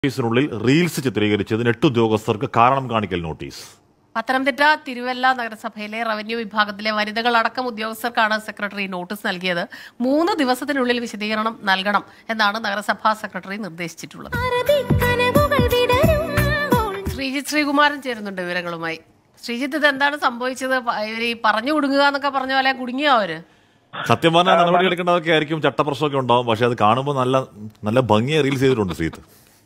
ഓഫീസിനുള്ളിൽ reels ചിത്രീകരിച്ചതിന് എട്ട് ഉദ്യോഗസ്ഥർക്ക് കാരണം കാണിക്കൽ നോട്ടീസ് പത്തനംതിട്ട തിരുവല്ല നഗരസഭയിലെ റവന്യൂ വിഭാഗത്തിലെ വനിതകൾ അടക്കം ഉദ്യോഗസ്ഥർക്കാണ് സെക്രട്ടറി നോട്ടീസ് നൽകിയത് മൂന്ന് ദിവസത്തിനുള്ളിൽ വിശദീകരണം നൽകണം എന്നാണ് നഗരസഭാ സെക്രട്ടറി നിർദ്ദേശിച്ചിട്ടുള്ളത് അറബിക്കനവുകൾ വിടരുമ്പോൾ ശ്രീജിത്ത് ശ്രീകുമാരൻ ചേരുന്നുണ്ട് വിവരങ്ങളുമായി ശ്രീജിത്ത് ഇത് എന്താണ് സംഭവിച്ചത് പ- ഇവര് ഈ പറഞ്ഞു കൊടുങ്ങുക എന്നൊക്കെ പറഞ്ഞ പോലെ കുടുങ്ങിയോ അവര് സത്യം പറഞ്ഞാൽ നടപടി എടുക്കേണ്ടതൊക്കെ ആയിരിക്കും ചട്ടപ്രശ്നമൊക്കെ ഉണ്ടാവും പക്ഷെ അത് കാണുമ്പോൾ നല്ല നല്ല ഭംഗിയെ റീൽസ് ചെയ്തിട്ടുണ്ട് ശ്രീത്ത്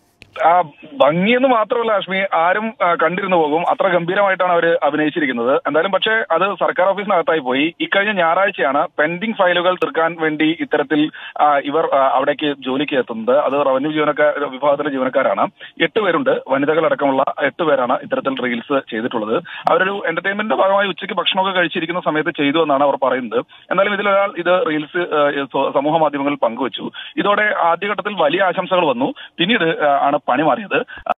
ആ ഭംഗിയെന്ന് മാത്രമല്ല അശ്മി ആരും ആ, കണ്ടിരുന്നു പോകും അത്ര ഗംഭീരമായിട്ടാണ് അവർ അഭിനയിച്ചിരിക്കുന്നത് എന്തായാലും പക്ഷേ അത് സർക്കാർ ഓഫീസിനകത്തായി പോയി ഇക്കഴിഞ്ഞ ഞായറാഴ്ചയാണ് പെൻഡിംഗ് ഫയലുകൾ തീർക്കാൻ വേണ്ടി ഇത്തരത്തിൽ ആ, ഇവർ ആ, അവിടേക്ക് ജോലിക്ക് എത്തുന്നത് അത് റവന്യൂ ജീവനക്കാർ വിഭാഗത്തിലെ ജീവനക്കാരാണ് എട്ട് പേരുണ്ട് വനിതകളടക്കമുള്ള എട്ട് പേരാണ് ഇത്തരത്തിൽ റീൽസ് ചെയ്തിട്ടുള്ളത് അവരൊരു എന്റർടൈൻമെന്റിന്റെ ഭാഗമായി ഉച്ചയ്ക്ക് ഭക്ഷണമൊക്കെ കഴിച്ചിരിക്കുന്ന സമയത്ത് ചെയ്തു എന്നാണ് അവർ പറയുന്നത് എന്നാലും ഇതിലൊരാൾ ഇത് റീൽസ് ആ, സോ- സമൂഹ മാധ്യമങ്ങളിൽ പങ്കുവച്ചു ഇതോടെ ആദ്യഘട്ടത്തിൽ വലിയ ആശംസകൾ വന്നു പിന്നീട് ആ, ആണ് പണി മാറിയത്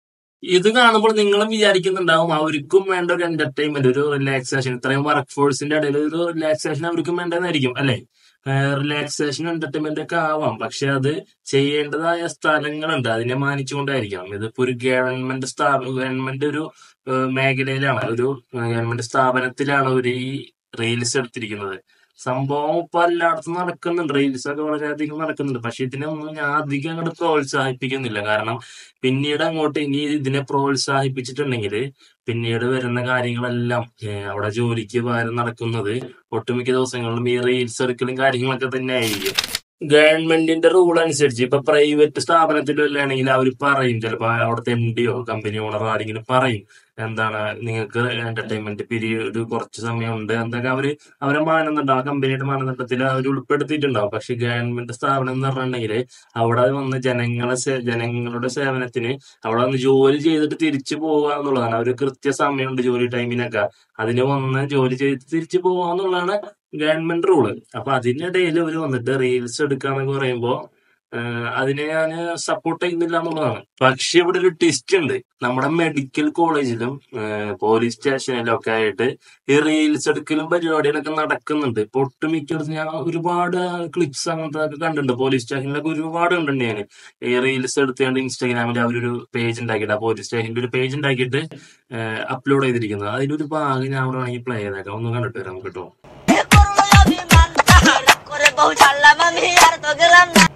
ഇത് കാണുമ്പോൾ നിങ്ങളും വിചാരിക്കുന്നുണ്ടാവും അവർക്കും വേണ്ട ഒരു എന്റർടൈൻമെന്റ് ഒരു റിലാക്സേഷൻ ഇത്രയും വർക്ക് ഫോഴ്സിന്റെ ഇടയിൽ ഒരു റിലാക്സേഷൻ അവർക്കും വേണ്ടതായിരിക്കും അല്ലെ റിലാക്സേഷൻ എന്റർടൈൻമെന്റ് ഒക്കെ ആവാം പക്ഷെ അത് ചെയ്യേണ്ടതായ സ്ഥലങ്ങളുണ്ട് അതിനെ മാനിച്ചുകൊണ്ടായിരിക്കണം ഇതിപ്പോ ഒരു ഗവൺമെന്റ് സ്ഥാപ ഗവൺമെന്റ് ഒരു ഏഹ്, മേഖലയിലാണ് ഒരു ഗവൺമെന്റ് സ്ഥാപനത്തിലാണ് ഒരു ഈ റീൽസ് എടുത്തിരിക്കുന്നത് സംഭവം ഇപ്പൊ എല്ലായിടത്തും നടക്കുന്നുണ്ട് റീൽസ് ഒക്കെ വളരെയധികം നടക്കുന്നുണ്ട് പക്ഷെ ഇതിനൊന്നും ഞാൻ അധികം അങ്ങോട്ട് പ്രോത്സാഹിപ്പിക്കുന്നില്ല കാരണം പിന്നീട് അങ്ങോട്ട് ഇനി ഇതിനെ പ്രോത്സാഹിപ്പിച്ചിട്ടുണ്ടെങ്കിൽ പിന്നീട് വരുന്ന കാര്യങ്ങളെല്ലാം ഏഹ്, അവിടെ ജോലിക്ക് പകരം നടക്കുന്നത് ഒട്ടുമിക്ക ദിവസങ്ങളിലും ഈ റീൽസ് എടുക്കലും കാര്യങ്ങളൊക്കെ തന്നെ ആയിരിക്കും ഗവൺമെന്റിന്റെ റൂൾ അനുസരിച്ച് ഇപ്പൊ പ്രൈവറ്റ് സ്ഥാപനത്തിലാണെങ്കിൽ അവർ പറയും ചിലപ്പോ അവിടുത്തെ എം ഡിയോ കമ്പനി ഓണറോ ആരെങ്കിലും പറയും എന്താണ് നിങ്ങൾക്ക് എന്റർടൈൻമെന്റ് പീരീഡ് കുറച്ച് സമയമുണ്ട് എന്തൊക്കെ അവര് അവരെ മാനദണ്ഡം ആ കമ്പനിയുടെ മാനദണ്ഡത്തിൽ അവർ ഉൾപ്പെടുത്തിയിട്ടുണ്ടാവും പക്ഷെ ഗവൺമെന്റ് സ്ഥാപനം എന്ന് പറഞ്ഞിട്ടുണ്ടെങ്കിൽ അവിടെ വന്ന് ജനങ്ങളെ സേ- ജനങ്ങളുടെ സേവനത്തിന് അവിടെ വന്ന് ജോലി ചെയ്തിട്ട് തിരിച്ചു പോവുക എന്നുള്ളതാണ് ഒരു കൃത്യ സമയമുണ്ട് ജോലി ടൈമിനൊക്കെ അതിന് വന്ന് ജോലി ചെയ്ത് തിരിച്ചു പോവുക എന്നുള്ളതാണ് ഗവൺമെന്റ് റൂള് അപ്പൊ അതിനിടയിൽ അവർ വന്നിട്ട് റീൽസ് എടുക്കാന്നൊക്കെ പറയുമ്പോ ആഹ് അതിനെ ഞാൻ സപ്പോർട്ട് ചെയ്യുന്നില്ല എന്നുള്ളതാണ് പക്ഷെ ഇവിടെ ഒരു ട്വിസ്റ്റ് ഉണ്ട് നമ്മുടെ മെഡിക്കൽ കോളേജിലും പോലീസ് സ്റ്റേഷനിലും ഒക്കെ ആയിട്ട് ഈ റീൽസ് എടുക്കലും പരിപാടികളൊക്കെ നടക്കുന്നുണ്ട് ഇപ്പൊ ഒട്ടുമിക്കടത്ത് ഞാൻ ഒരുപാട് ക്ലിപ്സ് അങ്ങനത്തെ ഒക്കെ കണ്ടിട്ടുണ്ട് പോലീസ് സ്റ്റേഷനിലൊക്കെ ഒരുപാട് കണ്ടിട്ടുണ്ട് ഞാൻ ഈ റീൽസ് എടുത്തുകൊണ്ട് ഇൻസ്റ്റാഗ്രാമിൽ അവരൊരു പേജ് ഉണ്ടാക്കിയിട്ട് ആ പോലീസ് സ്റ്റേഷനിൽ ഒരു പേജ് ഉണ്ടാക്കിയിട്ട് അപ്ലോഡ് ചെയ്തിരിക്കുന്നത് അതിലൊരു ഭാഗം ഞാൻ അവിടെ വേണമെങ്കിൽ പ്ലേ ചെയ്തേക്കാം ഒന്ന് കണ്ടിട്ട് വരാം നമുക്ക് കേട്ടോ করে বউ ছাড়লাম আমি আর তো গেলাম না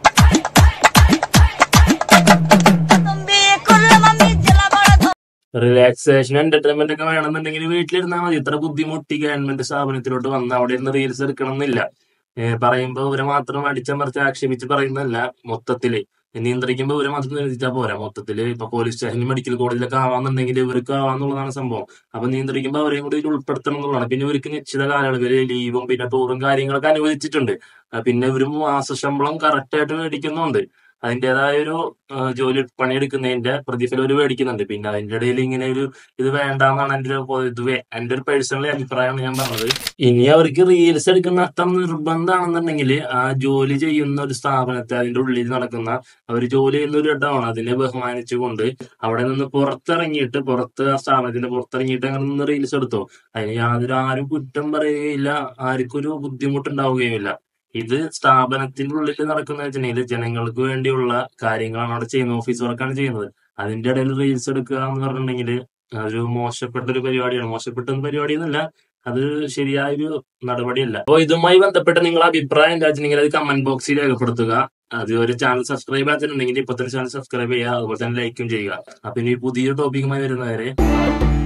তুমি করলাম আমি জেলা বড় ধ- റിലാക്സേഷൻ എന്റർടൈൻമെന്റ് ഒക്കെ വേണമെന്നുണ്ടെങ്കിൽ വീട്ടിലിരുന്നാൽ മതി ഇത്ര ബുദ്ധിമുട്ടി ഗവൺമെന്റ് സ്ഥാപനത്തിലോട്ട് വന്ന് അവിടെ ഇരുന്ന് റീൽസ് എടുക്കണം എന്നില്ല ഏഹ് പറയുമ്പോ ഇവരെ മാത്രം അടിച്ചമർത്തി ആക്ഷേപിച്ച് പറയുന്നതല്ല മൊത്തത്തില് നിയന്ത്രിക്കുമ്പോൾ ഇവരെ മാത്രം നിയന്ത്രിച്ചാൽ പോരാ മൊത്തത്തില് ഇപ്പൊ പോലീസ് സ്റ്റേഷനിൽ മെഡിക്കൽ കോളേജിലൊക്കെ ആവാന്നുണ്ടെങ്കിൽ ഇവർക്ക് ആവാന്നുള്ളതാണ് സംഭവം അപ്പൊ നിയന്ത്രിക്കുമ്പോൾ അവരെയും കൂടി ഇതിൽ ഉൾപ്പെടുത്തണം എന്നുള്ളതാണ് പിന്നെ ഇവർക്ക് നിശ്ചിത കാലയളവില് ലീവും പിന്നെ ടൂറും കാര്യങ്ങളൊക്കെ അനുവദിച്ചിട്ടുണ്ട് ആ, പിന്നെ ഇവര് മാസ ശമ്പളം കറക്റ്റ് ആയിട്ട് മേടിക്കുന്നുണ്ട് അതിൻ്റെതായ ഒരു ആ, ജോലി പണിയെടുക്കുന്നതിന്റെ പ്രതിഫലം ഒരു മേടിക്കുന്നുണ്ട് പിന്നെ അതിന്റെ ഇടയിൽ ഇങ്ങനെ ഒരു ഇത് വേണ്ടാന്നാണ് എന്റെ ഒരു പൊ- ഇത് വേ- എന്റെ ഒരു പേഴ്സണൽ അഭിപ്രായമാണ് ഞാൻ പറഞ്ഞത് ഇനി അവർക്ക് റീൽസ് എടുക്കുന്ന അത്ര നിർബന്ധമാണെന്നുണ്ടെങ്കിൽ ആ ജോലി ചെയ്യുന്ന ഒരു സ്ഥാപനത്തെ അതിന്റെ ഉള്ളിൽ നടക്കുന്ന അവർ ജോലി ചെയ്യുന്ന ഒരു ഇടമാണ് അതിനെ ബഹുമാനിച്ചുകൊണ്ട് അവിടെ നിന്ന് പുറത്തിറങ്ങിയിട്ട് പുറത്ത് ആ സ്ഥാപനത്തിന്റെ പുറത്തിറങ്ങിയിട്ട് അങ്ങനെ നിന്ന് റീൽസ് എടുത്തോ അതിന് യാതൊരു ആരും കുറ്റം പറയുകയില്ല ആർക്കും ഒരു ബുദ്ധിമുട്ടുണ്ടാവുകയുമില്ല ഇത് സ്ഥാപനത്തിന്റെ ഉള്ളിൽ നടക്കുന്ന വെച്ചിട്ടുണ്ടെങ്കിൽ ജനങ്ങൾക്ക് വേണ്ടിയുള്ള കാര്യങ്ങളാണ് അവിടെ ചെയ്യുന്നത് ഓഫീസ് വർക്കാണ് ചെയ്യുന്നത് അതിന്റെ ഇടയിൽ റീൽസ് എടുക്കുക എന്ന് പറഞ്ഞിട്ടുണ്ടെങ്കിൽ അതൊരു മോശപ്പെട്ട ഒരു പരിപാടിയാണ് മോശപ്പെട്ട ഒരു പരിപാടി എന്നല്ല അത് ശരിയായൊരു നടപടിയല്ല അപ്പോൾ ഇതുമായി ബന്ധപ്പെട്ട് നിങ്ങളുടെ അഭിപ്രായം എന്താ വെച്ചിട്ടുണ്ടെങ്കിൽ അത് കമന്റ് ബോക്സിൽ രേഖപ്പെടുത്തുക അത് ഒരു ചാനൽ സബ്സ്ക്രൈബ് ചെയ്യാത്തിട്ടുണ്ടെങ്കിൽ ഇപ്പോഴത്തെ ചാനൽ സബ്സ്ക്രൈബ് ചെയ്യുക അതുപോലെ തന്നെ ലൈക്കും ചെയ്യുക അപ്പൊ ഇനി പുതിയ ടോപ്പിക്കുമായി വരുന്നവരെ